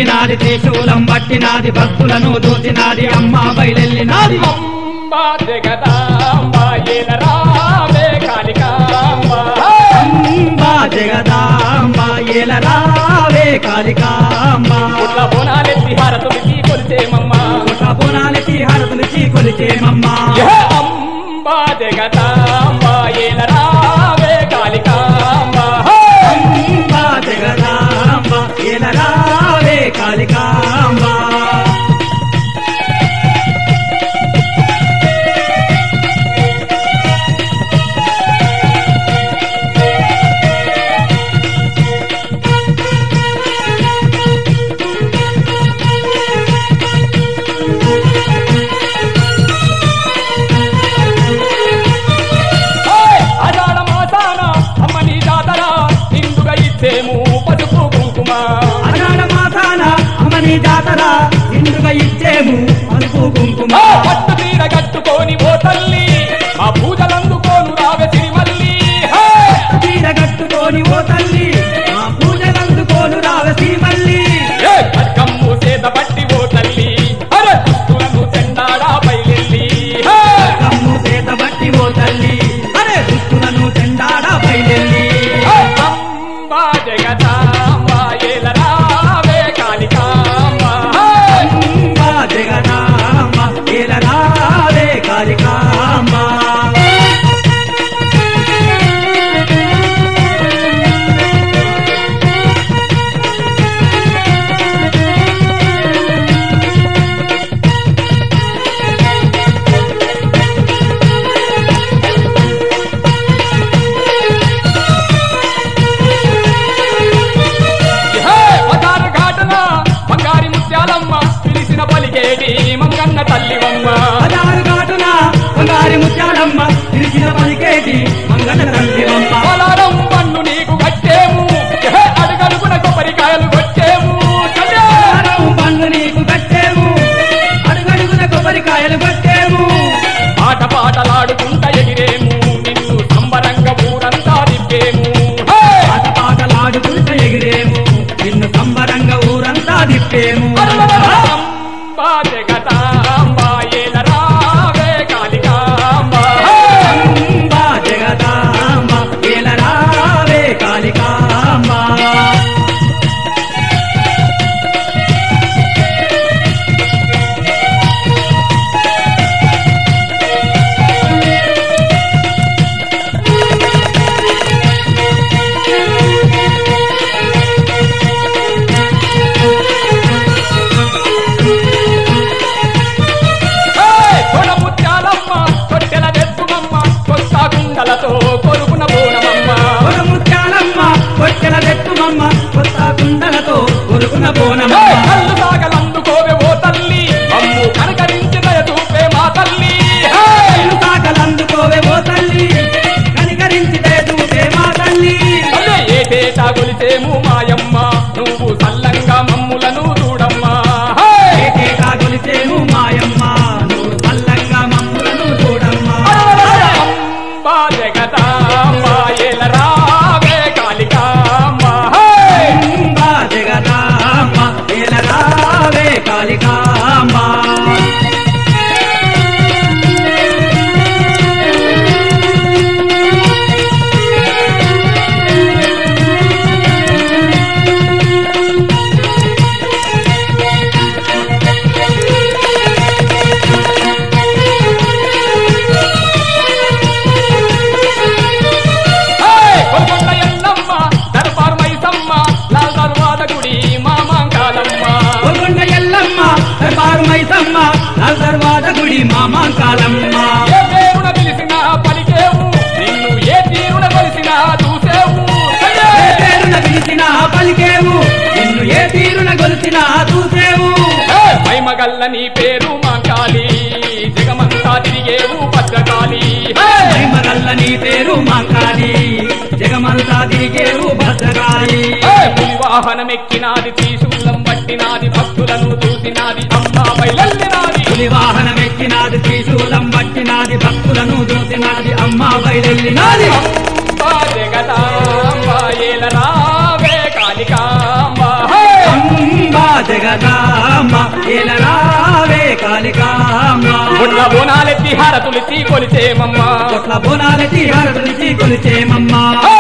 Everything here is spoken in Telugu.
వెళ్ళినాది త్రిశూలం పట్టినాది భక్తులను దూసినాది అమ్మ బయలెళ్ళినాది అంబ జగదాంబ ఏలరావే కాళికాంబ అంబ జగదాంబ ఏలరావే కాళికాంబ పుట్ల బోనాలెత్తి హారతులికి కొలిచేమమ్మ పుట్ల పునాలకి హరతులకి కొలిచేమమ్మ యహ అంబ జగదాంబ ఏలరావే కాళికాంబ అంబ జగదాంబ ఏలరావే కాళికాంబ అజాడ మాసాన అమ్మని జాతర నిండుగా ఇచ్చేము పసుపు కుంకుమ అనాడ మాసాన అమ్మని జాతర ఇందుగా ఇచ్చేము పలుపు కుంకుమ ఆ పట్టు తీర కట్టుకొని ఓ తల్లి ఆ పూజలందుకోను రావే సిరిమల్లి హే! తీర కట్టుకొని ఓ తల్లి మా పూజలందుకోను రావసి మల్లి ఏ కక్కమ్ము చేత పట్టి ఓ తల్లి అరే దుస్తులను చెండాడా బయలెల్లి హే! కమ్ము చేత బట్టి ఓ తల్లి అరే దుస్తులను చెండాడ బయలెల్లి హే! అంబా జగదాంబ ఏలరావే కాళికాంబ హే! అంబ జగదాంబ ఏలరావే కాళికాంబ హే! పదారు ఘాటన బంగారి ముత్యాలమ్మ పిలిచిన పలికేటి మంగన్న తల్లివమ్మ పదారు ఘాటున బంగారి ముత్యాలమ్మ తిరిగిన పలికేటి మంగళ తల్లివమ్మ పొలారం పన్ను నీకు కట్టేము హే! అడుగడుగున కొబ్బరికాయలు కొట్టేము తల్లి! ఆహారం పండ్లు నీకు కట్టేము అడుగడుగున కొబ్బరికాయలు కొట్టేము ఆట పాటలాడుకుంట ఎగిరేము నిన్ను సంబరంగా ఊరంతా తిప్పేము హే! పాట పాటలాడుకుంటూ ఎగిరేము నిన్ను సంబరంగా ఊరంతా తిప్పేము అంబ జగదాంబ ఏలరావే కాళికాంబ హే! అంబ జగదాంబ ఏలరావే కాళికాంబ హే! కొన ముత్యాలమ్మ కొట్టెల తెచ్చుమమ్మ కొత్త కుండలతో కొరుకున బోనమమ్మ కొన ముత్యాలమ్మ కొట్టెల తెట్టుమమ్మ కొత్త కుండలతో కొరుకున హే! బోనమ్మ కళ్ళు సాగలందుకోవే ఓ తల్లి అమ్ము కనకరించి దయ చూపే మా తల్లి హే! కళ్ళు సాకలందుకోవే ఓ తల్లి కనికరించి దయచూపే మా తల్లి అదే ఏటేటా గొలిచేము మాయమ్మ నువ్వు సల్లంగా మమ్ములను చూడమ్మా హే! ఏటేటా కొలిచేము మాయమ్మ నువ్వు చల్లంగా మమ్ములను చూడమ్మా అంబ జగదాంబ ఏలరావే కాళికాంబ హే! అంబ జగదాంబ ఏలరావే కాళికాంబ హే! కొరకొండ ఎల్లమ్మ దర్బార్ మైసమ్మ లాల్ దర్వాద గుడి మామాంకాలమ్మ గోల్కొండ ఎల్లమ్మ దర్బారు మైసమ్మ లాల్ దర్వాజ గుడి మామాంకాలమ్మ ఏ దేవుడ పిలిచినా పలికేవు నిన్ను ఏ తీరున కొలిసినా చూసేవు ఏ పేరున పిలిచిన పలికేవు నిన్ను ఏ తీరున గొలిచిన చూసేవు హే! మైమగల్ల నీ పేరు మాంకాలి జగమంతా తిరిగేవు భద్రకాళి హే! మరల్ల నీ పేరు మాంకాలి జగమంతా తిరిగేవు భద్రకాళి హే! పులి వాహనమెక్కినాది త్రిశూలం పట్టినాది భక్తులను చూసినాది అమ్మా బయలెల్లినాది పులి వాహనం ఎక్కినాది త్రిశూలం పట్టినాది భక్తులను దూసినాది అమ్మ బయలెల్లినాది అంబా జగదాంబ ఏలరావే కాళికాంబ హే! అంబా జగ దుర్గామ్మ ఏలరావే కాళికామ్మ గుడ్ల బోనాలెత్తి హారతులిచ్చి కొలిచేమమ్మా కొట్ల బోనాలెత్తి హారతులిచ్చి కొలిచేమమ్మ హే!